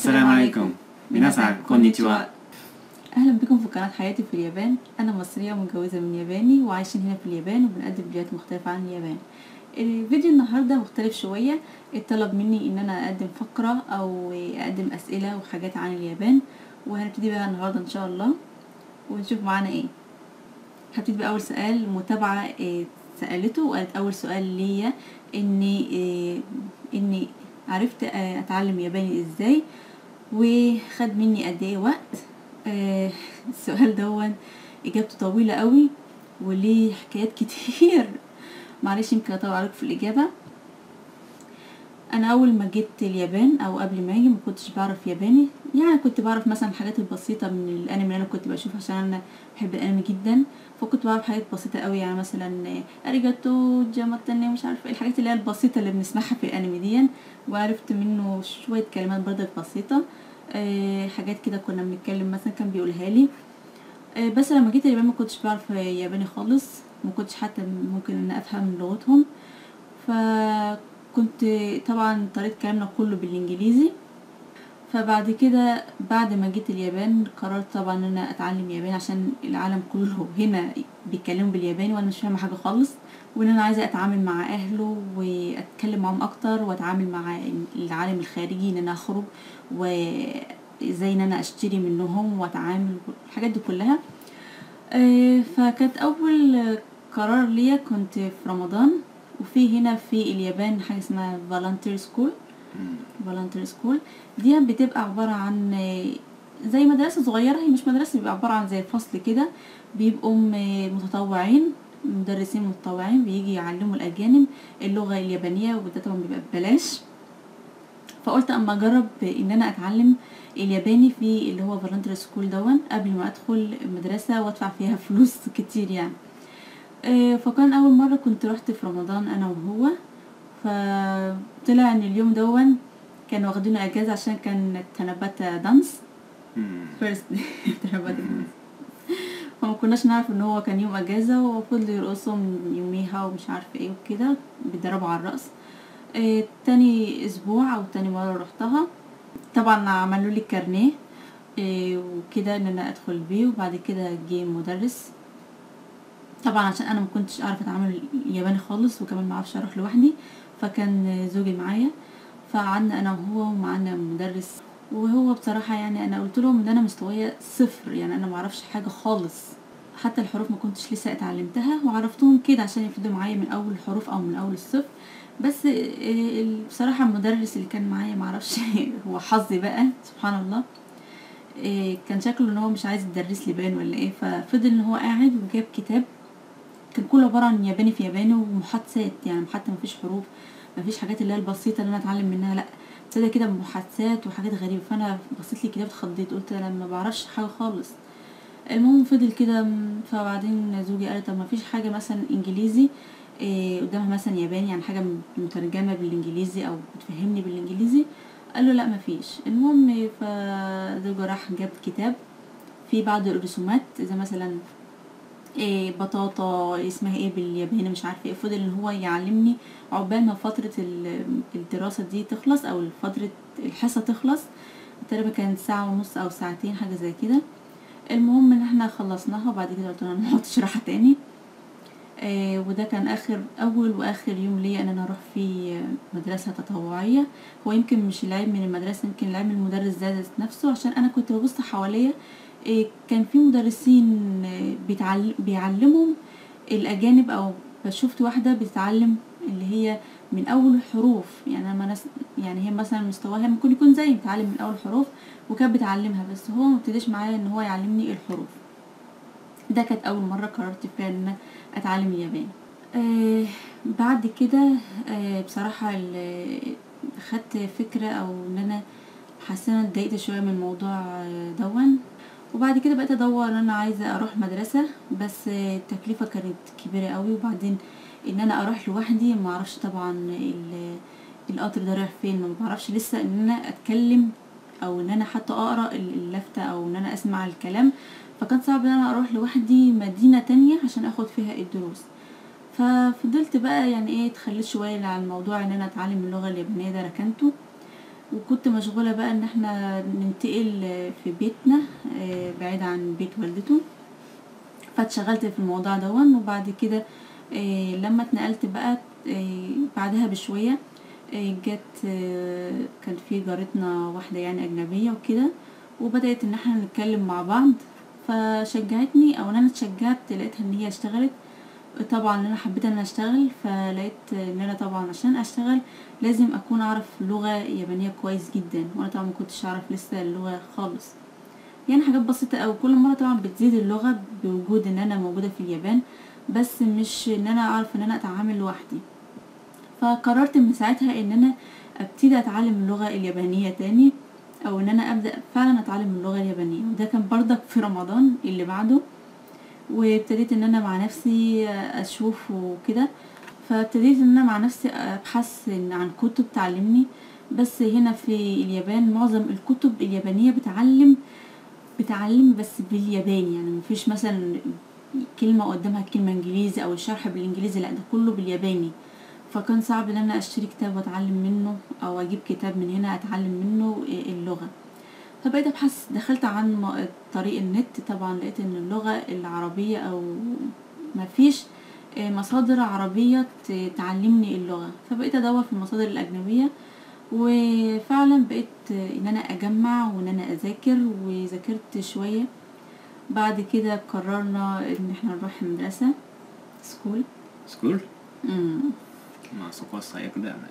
السلام عليكم ميناسان كونيتشوا اهلا بكم في قناه حياتي في اليابان انا مصريه ومتجوزه من ياباني وعايشين هنا في اليابان وبنقدم فيديوهات مختلفه عن اليابان الفيديو النهارده مختلف شويه اتطلب مني ان انا اقدم فقره او اقدم اسئله وحاجات عن اليابان وهنبتدي بقى النهارده ان شاء الله ونشوف معانا ايه هبتدي باول سؤال متابعه إيه، سالته وقالت اول سؤال ليا اني إيه، اني عرفت آه، اتعلم ياباني ازاي وخد مني قد ايه وقت آه، السؤال دون اجابته طويله قوي وليه حكايات كتير معلش يمكن اطول عليكم في الاجابه انا اول ما جيت اليابان او قبل ما اجي ما كنتش بعرف ياباني يعني كنت بعرف مثلا الحاجات البسيطه من الانمي اللي انا كنت بشوفه عشان انا بحب الانمي جدا فكنت بعرف حاجات بسيطه قوي يعني مثلا اريجاتو جاماتاني مش عارفه ايه الحاجات اللي هي البسيطه اللي بنسمعها في الانمي دي وعرفت منه شويه كلمات برضك بسيطه آه، حاجات كده كنا بنتكلم مثلا كان بيقولها لي آه، بس لما جيت اليابان ما كنتش بعرف ياباني خالص ما كنتش حتى ممكن ان افهم لغتهم فكنت طبعا طريقه كلامنا كله بالانجليزي فبعد كده بعد ما جيت اليابان قررت طبعا ان انا اتعلم ياباني عشان العالم كله هنا بيتكلموا بالياباني وانا مش فاهمه حاجه خالص وان انا عايزه اتعامل مع اهله واتكلم معاهم اكتر واتعامل مع العالم الخارجي ان انا اخرج وازاي ان انا اشتري منهم واتعامل الحاجات دي كلها آه، فكانت اول قرار ليا كنت في رمضان وفي هنا في اليابان حاجه اسمها فالنتير سكول فالنتير سكول دي بتبقى عباره عن آه، زي مدرسه صغيره هي مش مدرسه بيبقى عباره عن زي فصل كده بيبقوا م- متطوعين مدرسين متطوعين بيجي يعلموا الاجانب اللغه اليابانيه وده طبعا بيبقى ببلاش فقلت اما اجرب ان انا اتعلم الياباني في اللي هو فالنتير سكول دون قبل ما ادخل مدرسه وادفع فيها فلوس كتير يعني آه، فكان اول مره كنت رحت في رمضان انا وهو فطلع ان اليوم دون كانوا واخدينه اجازه عشان كان تنبات دانس فيرست تنبات دانس فما كناش نعرف ان هو كان يوم اجازه وفضلوا يرقصوا من يوميها ومش عارفه ايه وكده بيتدربوا على الرقص آه، تاني اسبوع او تاني مره رحتها طبعا عملوا لي كارنيه آه، وكده ان انا ادخل بيه وبعد كده جه مدرس طبعا عشان انا ما كنتش اعرف اتعامل ياباني خالص وكمان ما اعرفش اروح لوحدي فكان زوجي معايا فقعدنا انا وهو ومعانا مدرس وهو بصراحة يعني انا قلت لهم ان انا مستوايا صفر يعني انا ما اعرفش حاجة خالص حتى الحروف ما كنتش لسه اتعلمتها وعرفتهم كده عشان يفضلوا معايا من اول الحروف او من اول الصفر بس آه، بصراحة المدرس اللي كان معايا معرفش هو حظي بقى سبحان الله آه، كان شكله ان هو مش عايز يدرس لي باين ولا ايه ففضل ان هو قاعد وجاب كتاب كان كله عبارة عن ياباني في ياباني ومحادثات يعني حتى مفيش حروف مفيش حاجات اللي هي البسيطة اللي انا اتعلم منها لا ابتدى كده بمحادثات وحاجات غريبة فانا بصيت لي كده اتخضيت قلت انا ما بعرفش حاجة خالص المهم فضل كده م- فبعدين زوجي قال طب ما فيش حاجة مثلا انجليزي إيه قدامها مثلا ياباني يعني حاجة مترجمة بالانجليزي او بتفهمني بالانجليزي قال له لا ما فيش المهم فزوجي راح جاب كتاب فيه بعض الرسومات زي مثلا إيه بطاطا اسمها ايه بالياباني مش عارفه ايه فضل ان هو يعلمني عقبال ما فترة ال- الدراسة دي تخلص او فترة الحصة تخلص تقريبا كانت ساعة ونص او ساعتين حاجة زي كده المهم ان احنا خلصناها وبعد كده قلت له انا ما هقعدش راحة تاني آه وده كان اخر اول واخر يوم ليا ان انا اروح في مدرسة تطوعية هو يمكن مش العيب من المدرسة يمكن العيب من المدرس ذات نفسه عشان انا كنت ببص حواليا آه كان في مدرسين آه، بيتعل- بيعلموا الاجانب او شفت واحدة بتتعلم اللي هي من اول الحروف يعني انا ناس يعني هي مثلا مستواها ممكن يكون زي بتعلم من اول الحروف وكانت بتعلمها بس هو ما ابتداش معايا ان هو يعلمني الحروف ده كانت اول مره قررت فيها ان أنا اتعلم الياباني آه بعد كده آه بصراحه ال- خدت فكره او ان انا حاسه ان انا اتضايقت شويه من الموضوع آه، دون وبعد كده بقيت ادور ان انا عايزه اروح مدرسه بس آه، التكلفه كانت كبيره قوي وبعدين ان انا اروح لوحدي ما اعرفش طبعا ال- القطر ده رايح فين ما بعرفش لسه ان انا اتكلم او ان انا حتى اقرا اللفته او ان انا اسمع الكلام فكان صعب ان انا اروح لوحدي مدينه تانية عشان اخد فيها الدروس ففضلت بقى يعني ايه اتخليت شويه على الموضوع ان انا اتعلم اللغه اليابانيه ده ركنته وكنت مشغولة بقى ان احنا ننتقل في بيتنا آه، بعيد عن بيت والدته فاتشغلت في الموضوع دون وبعد كده آه، لما اتنقلت بقى آه، بعدها بشوية آه، جت آه، كان في جارتنا واحدة يعني أجنبية وكده وبدأت ان احنا نتكلم مع بعض فشجعتني او ان انا اتشجعت لقيتها ان هي اشتغلت طبعا انا حبيت ان انا اشتغل فلقيت ان انا طبعا عشان اشتغل لازم اكون اعرف لغة يابانية كويس جدا وانا طبعا ما كنتش اعرف لسه اللغة خالص يعني حاجات بسيطة او كل مرة طبعا بتزيد اللغة بوجود ان انا موجودة في اليابان بس مش ان انا اعرف ان انا اتعامل لوحدي فقررت من ساعتها ان انا ابتدي اتعلم اللغة اليابانية تاني او ان انا ابدا فعلا اتعلم اللغه اليابانيه وده كان برضك في رمضان اللي بعده وابتديت ان انا مع نفسي اشوف وكده فابتديت ان انا مع نفسي ابحث إن عن كتب تعلمني بس هنا في اليابان معظم الكتب اليابانيه بتعلم بتعلم بس بالياباني يعني مفيش مثلا كلمه قدامها كلمه انجليزي او الشرح بالانجليزي لا ده كله بالياباني فكان صعب ان انا اشتري كتاب واتعلم منه او اجيب كتاب من هنا اتعلم منه اللغة فبقيت ابحث دخلت عن م- طريق النت طبعا لقيت ان اللغة العربية او مفيش آه، مصادر عربية ت- تعلمني اللغة فبقيت ادور في المصادر الاجنبية وفعلا بقيت آه، ان انا اجمع وان انا اذاكر وذاكرت شوية بعد كده قررنا ان احنا نروح مدرسة سكول スクール مم. まあそこは最悪だよね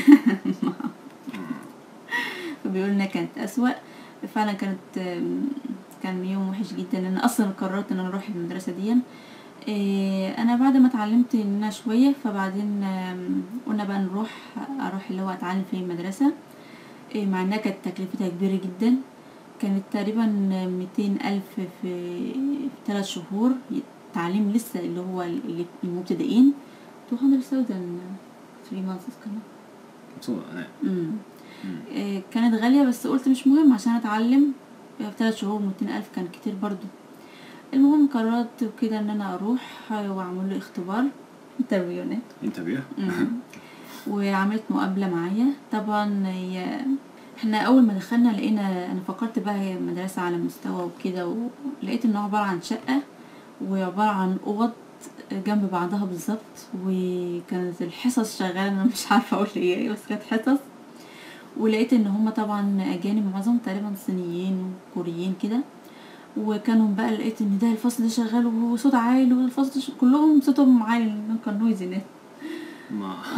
فبيقول انها كانت اسوأ فعلا كانت آم، كان يوم وحش جدا انا اصلا قررت ان انا اروح المدرسه دي إيه، انا بعد ما اتعلمت ان انا شويه فبعدين آم، قلنا بقى نروح اروح اللي هو اتعلم في المدرسه إيه، مع انها كانت تكلفتها كبيره جدا كانت تقريبا ميتين الف في في ثلاث شهور تعليم لسه اللي هو اللي- المبتدئين 200,000 3 months كمان そうだね امم うん إيه، كانت غالية بس قلت مش مهم عشان اتعلم في ثلاث شهور ميتين الف كان كتير برضو المهم قررت كده ان انا اروح واعمل له اختبار انترفيوهات インタビュー مم. وعملت مقابلة معايا طبعا هي احنا اول ما دخلنا لقينا انا فكرت بقى هي مدرسة على مستوى وكده ولقيت انه عبارة عن شقة وعبارة عن اوض جنب بعضها بالظبط وكانت الحصص شغالة انا مش عارفة اقول ايه بس كانت حصص ولقيت ان هما طبعا اجانب معظم تقريبا صينيين وكوريين كده وكانوا بقى لقيت ان ده الفصل ده شغال وصوت عالي والفصل ده ش- كلهم صوتهم عالي لأنه كان نويزي ناس まあ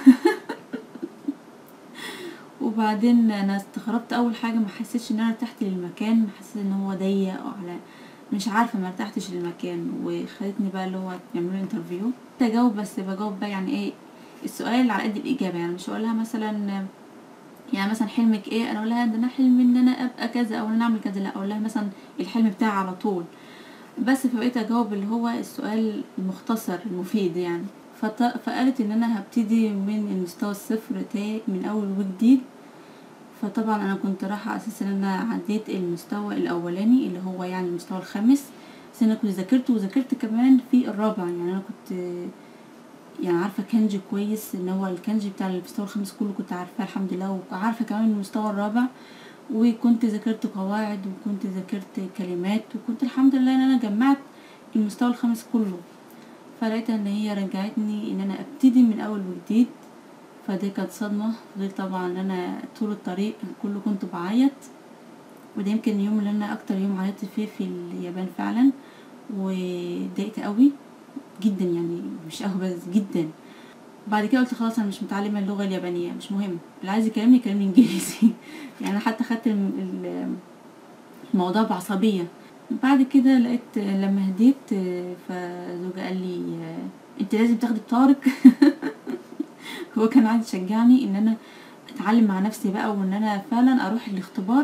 وبعدين انا استغربت اول حاجه ما حسيتش ان انا ارتحت للمكان حسيت ان هو ضيق او على مش عارفه ما ارتحتش للمكان وخدتني بقى اللي هو يعملوا لي انترفيو اجاوب بس بجاوب بقى يعني ايه السؤال على قد الاجابه يعني مش هقول لها مثلا يعني مثلا حلمك ايه انا اقول لها ده انا حلمي ان انا ابقى كذا او ان انا اعمل كذا لا اقول لها مثلا الحلم بتاعي على طول بس فبقيت اجاوب اللي هو السؤال المختصر المفيد يعني فط... فقالت ان انا هبتدي من المستوى الصفر تاني من اول وجديد فطبعا انا كنت رايحه على اساس ان انا عديت المستوى الاولاني اللي هو يعني المستوى الخامس بس انا كنت ذاكرت وذاكرت كمان في الرابع يعني انا كنت يعني عارفه كانجي كويس ان هو الكانجي بتاع المستوى الخامس كله كنت عارفاه الحمد لله وعارفه كمان المستوى الرابع وكنت ذاكرت قواعد وكنت ذاكرت كلمات وكنت الحمد لله ان انا جمعت المستوى الخامس كله فلقيت ان هي رجعتني ان انا ابتدي من اول وجديد فدي كانت صدمة فضلت طبعا ان انا طول الطريق كله كنت بعيط وده يمكن اليوم اللي انا اكتر يوم عيطت فيه في اليابان فعلا وضايقت قوي جدا يعني مش قوي بس جدا بعد كده قلت خلاص انا مش متعلمه اللغه اليابانيه مش مهم اللي عايز يكلمني يكلمني انجليزي يعني انا حتى خدت الم- ال- الموضوع بعصبيه بعد كده لقيت لما هديت فزوجي قال لي انت لازم تاخدي بطارق هو كان عايز يشجعني ان انا اتعلم مع نفسي بقى وان انا فعلا اروح الاختبار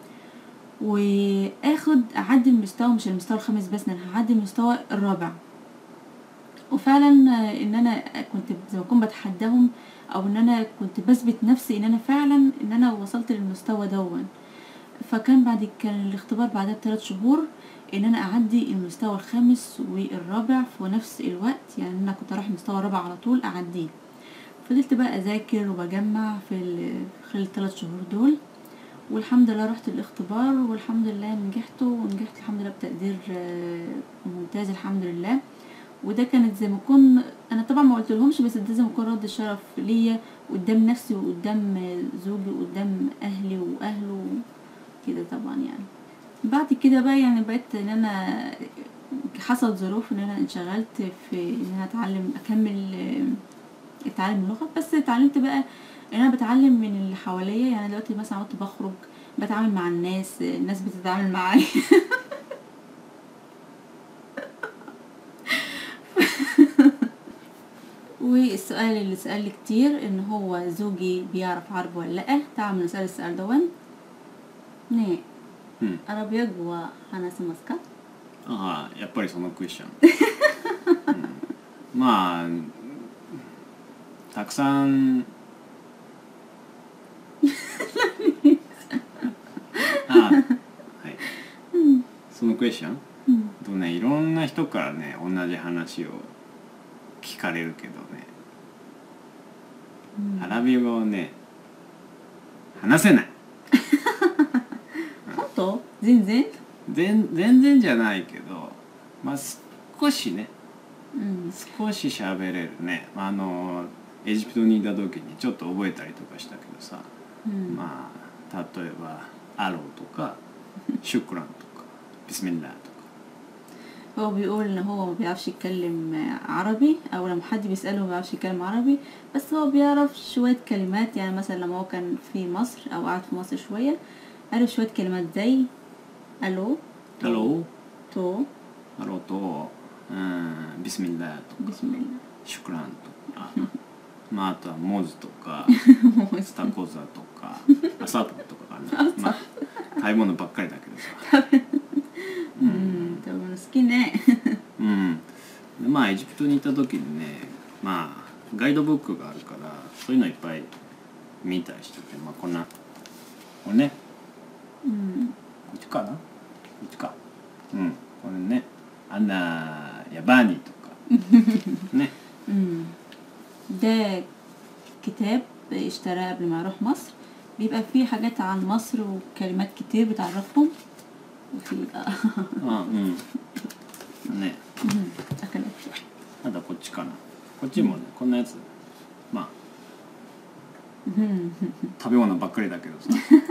واخد اعدي المستوى مش المستوى الخامس بس انا هعدي المستوى الرابع وفعلا ان انا كنت زي ما اكون بتحداهم او ان انا كنت بثبت نفسي ان انا فعلا ان انا وصلت للمستوى دون فكان بعد كان الاختبار بعدها بثلاث شهور ان انا اعدي المستوى الخامس والرابع في نفس الوقت يعني انا كنت اروح المستوى الرابع على طول اعديه فضلت بقى اذاكر وبجمع في ال- خلال الثلاث شهور دول والحمد لله رحت الاختبار والحمد لله نجحت ونجحت الحمد لله بتقدير آه، ممتاز الحمد لله وده كانت زي ما اكون انا طبعا ما قلت لهمش بس ده زي ما اكون رد شرف ليا قدام نفسي وقدام زوجي وقدام اهلي واهله كده طبعا يعني بعد كده بقى يعني بقيت ان انا حصل ظروف ان انا انشغلت في ان انا اتعلم اكمل آه، اتعلم اللغه بس اتعلمت بقى ان انا بتعلم من اللي حواليا يعني دلوقتي مثلا كنت بخرج بتعامل مع الناس الناس بتتعامل معايا والسؤال اللي سأل كتير ان هو زوجي بيعرف عربي ولا لا تعال نسأل السؤال دونねうんえアラビア語は話せますかああやっぱりそのクエスチョン、うんまあたくさんあはいそのクエスチョンうんとねいろんな人からね同じ話を聞かれるけどね、 うんアラビア語をね話せない本当全然全全然じゃないけどまあ少しねうん少し喋れるねあのエジプトにいた時にちょっと覚えたりとかしたけどさ、 うんまあ例えば「アロー」とか「シュクラン」とか「ビスミンラー」とか هو بيقول ان هو ما بيعرفش يتكلم عربي او لما حد بيسأله ما بيعرفش يتكلم عربي بس هو بيعرف شوية كلمات يعني مثلا لما هو كان في مصر او قعد في مصر شوية عرف شوية كلمات زي الو 「アロー」 تو 「アロー」と「うんビスミンラー」とか بسم الله 「シュクラン」とかまああとは「モズ」とか「スタコザ」とか「アサプ」とかかな、まあ、食べ物ばっかりだけどさうん多分好きねうん、でまあエジプトに行った時にねまあガイドブックがあるからそういうのいっぱい見たりしててまあこんなこれねうんこっちかなこっちかうんこれねアンナやバーニーとかね امم ده كتاب اشتراه قبل ما اروح مصر بيبقى فيه حاجات عن مصر وكلمات كتير بتعرفهم وفي あうんね اكلات まだこっちかなこっちもねこんなやつまあ مم. 食べ物ばっかりだけどさ、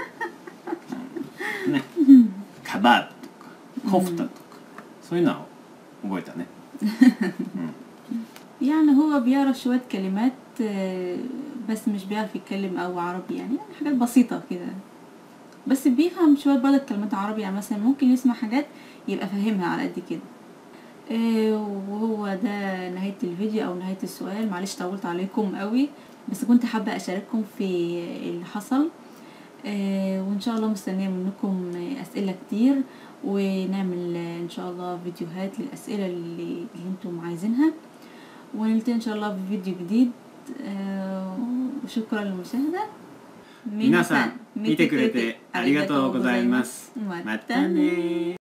うんねカバーとかコフタとか、そういうのは覚えたね、うん يعني هو بيعرف شوية كلمات آه، بس مش بيعرف يتكلم أو عربي يعني يعني حاجات بسيطة كده بس بيفهم شوية برضه كلمات عربي يعني مثلا ممكن يسمع حاجات يبقى فاهمها على قد كده آه، وهو ده نهاية الفيديو أو نهاية السؤال معلش طولت عليكم قوي بس كنت حابة أشارككم في اللي حصل آه، وإن شاء الله مستنية منكم أسئلة كتير ونعمل آه، إن شاء الله فيديوهات للأسئلة اللي, اللي انتم عايزينها ونلتقي إن شاء الله في فيديو جديد آه، وشكرا للمشاهدة 皆さん見てくれてありがとうございますままたね